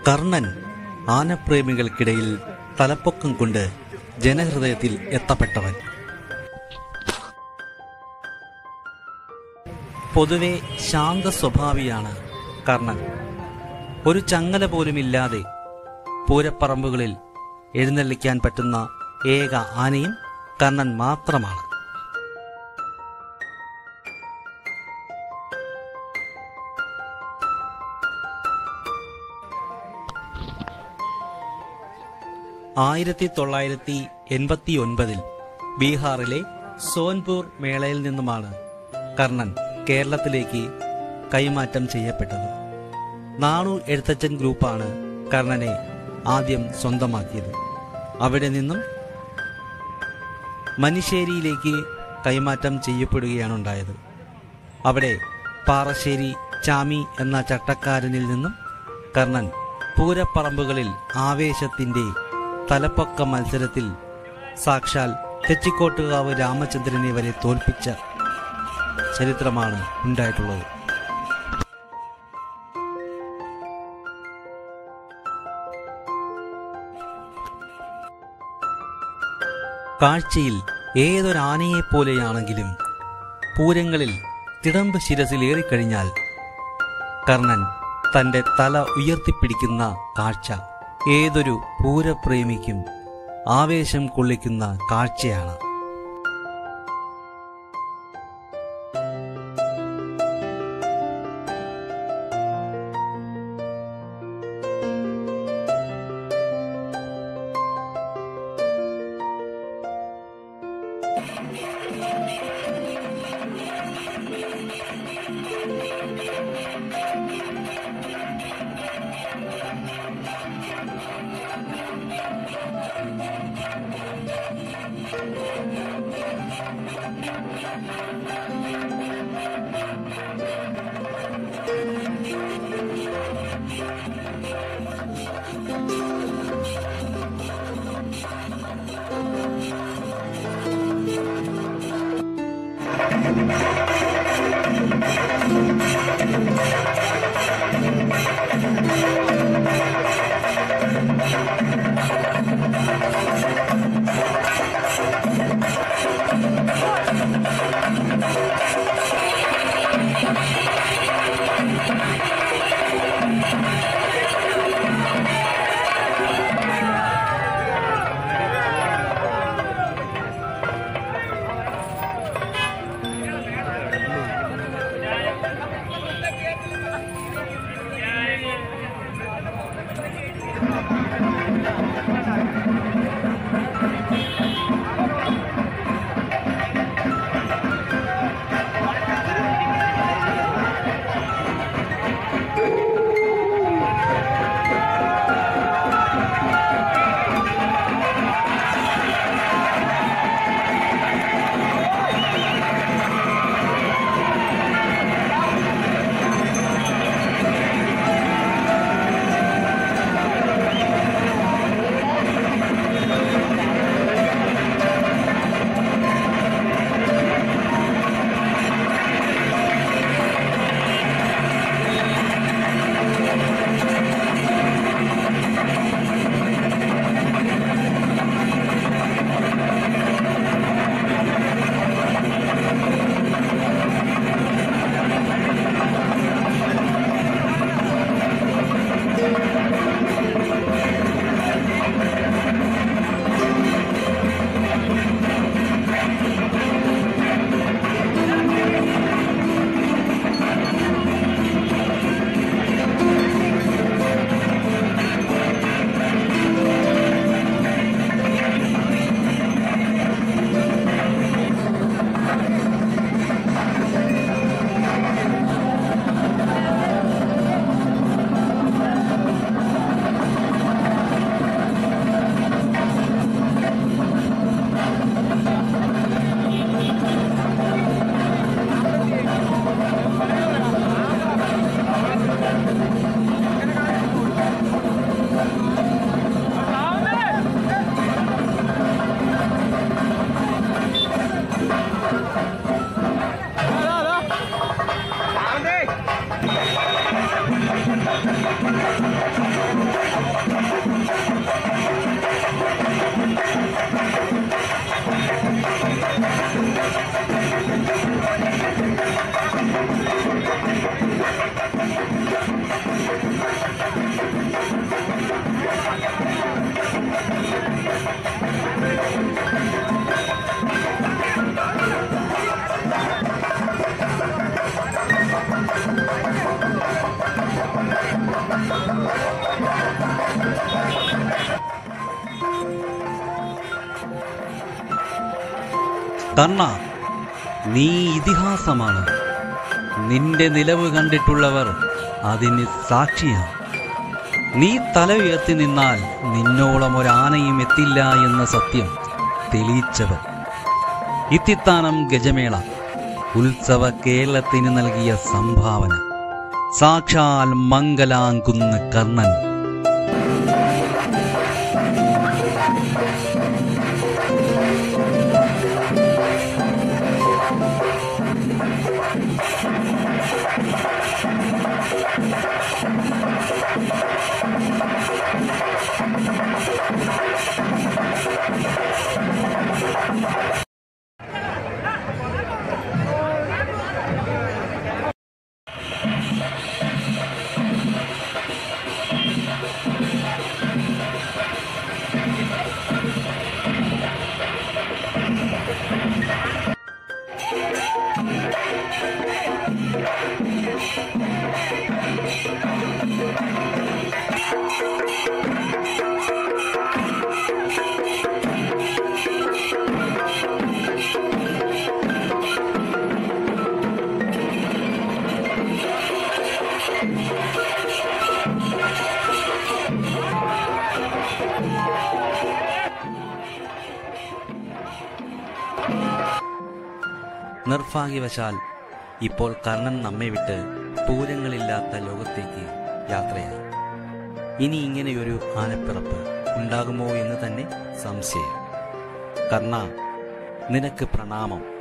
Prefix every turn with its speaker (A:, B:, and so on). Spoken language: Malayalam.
A: കർണൻ ആനപ്രേമികൾക്കിടയിൽ തലപ്പൊക്കം കൊണ്ട് ജനഹൃദയത്തിൽ എത്തപ്പെട്ടവൻ പൊതുവെ ശാന്ത സ്വഭാവിയാണ് കർണൻ ഒരു ചങ്ങല പോലുമില്ലാതെ പൂരപ്പറമ്പുകളിൽ എഴുന്നള്ളിക്കാൻ പറ്റുന്ന ഏക ആനയും കർണൻ മാത്രമാണ് ആയിരത്തി തൊള്ളായിരത്തി എൺപത്തി ഒൻപതിൽ ബീഹാറിലെ സോൻപൂർ മേളയിൽ നിന്നുമാണ് കർണൻ കേരളത്തിലേക്ക് കൈമാറ്റം ചെയ്യപ്പെട്ടത് നാണു എഴുത്തച്ഛൻ ഗ്രൂപ്പാണ് കർണനെ ആദ്യം സ്വന്തമാക്കിയത് അവിടെ നിന്നും മനിശ്ശേരിയിലേക്ക് കൈമാറ്റം ചെയ്യപ്പെടുകയാണുണ്ടായത് അവിടെ പാറശ്ശേരി ചാമി എന്ന ചട്ടക്കാരനിൽ നിന്നും കർണൻ പൂരപ്പറമ്പുകളിൽ ആവേശത്തിന്റെ തലപ്പൊക്ക മത്സരത്തിൽ സാക്ഷാൽ തെച്ചിക്കോട്ടുകാവ് രാമചന്ദ്രനെ വരെ തോൽപ്പിച്ച ചരിത്രമാണ് ഉണ്ടായിട്ടുള്ളത് കാഴ്ചയിൽ ഏതൊരാനയെപ്പോലെയാണെങ്കിലും പൂരങ്ങളിൽ തിടമ്പ് ശിരസിലേറിക്കഴിഞ്ഞാൽ കർണൻ തന്റെ തല ഉയർത്തിപ്പിടിക്കുന്ന കാഴ്ച ഏതൊരു പൂരപ്രേമിക്കും ആവേശം കൊള്ളിക്കുന്ന കാഴ്ചയാണ്
B: കർണ നീ ഇതിഹാസമാണ് നിന്റെ നിലവ് കണ്ടിട്ടുള്ളവർ അതിന് സാക്ഷിയാണ് നീ തല ഉയർത്തി നിന്നാൽ നിന്നോളം ഒരാനയും എത്തില്ല എന്ന സത്യം തെളിയിച്ചവർ ഇത്തിത്താനം ഗജമേള ഉത്സവ കേരളത്തിന് നൽകിയ സംഭാവന സാക്ഷാൽ മംഗലാങ്കുന്ന് കർണൻ
A: നിർഭാഗ്യവശാൽ ഇപ്പോൾ കർണൻ നമ്മെ വിട്ട് പൂരങ്ങളില്ലാത്ത ലോകത്തേക്ക് യാത്രയായി ഇനി ഇങ്ങനെയൊരു ആനപ്പിറപ്പ് ഉണ്ടാകുമോ എന്ന് തന്നെ സംശയം കർണ നിനക്ക് പ്രണാമം